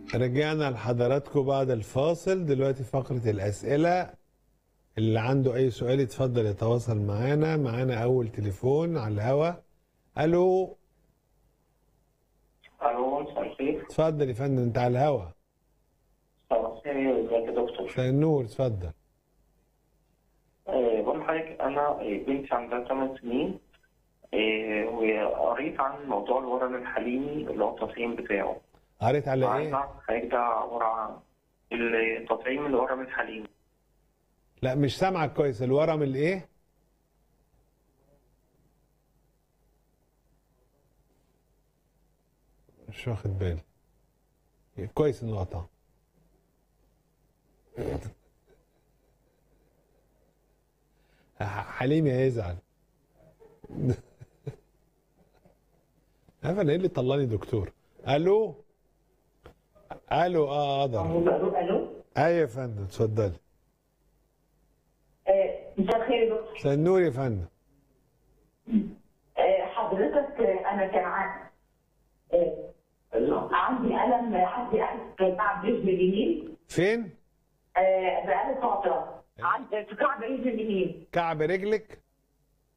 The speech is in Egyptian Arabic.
رجعنا لحضراتكم بعد الفاصل دلوقتي فقرة الأسئلة اللي عنده أي سؤال يتفضل يتواصل معانا معانا أول تليفون على الهوا ألو الو مساء الخير اتفضل يا فندم أنت على الهوا مساء الخير ازيك يا دكتور مساء النور اتفضل آه، بقول لحضرتك انا آه، بنتي عندها 8 سنين آه، وقريت عن موضوع الورم الحليمي اللي هو التطعيم بتاعه قريت على عايز إيه؟ اعرف حضرتك ده عباره عن التطعيم الورم الحليمي لا مش سامعك كويس الورم الإيه؟ مش واخد بالي كويس إنه قطع ح- حليمي هيزعل عارف انا ايه اللي طلعني دكتور الو الو اه اقدر الو الو ايوه يا فندم اتفضلي آه، مساء الخير يا دكتور مساء النور يا فندم آه، حضرتك آه، انا كان عندي آه، عندي الم عندي الم كعب رجل اليمين فين آه، بقالي فتره عندي في كعب رجل اليمين كعب رجلك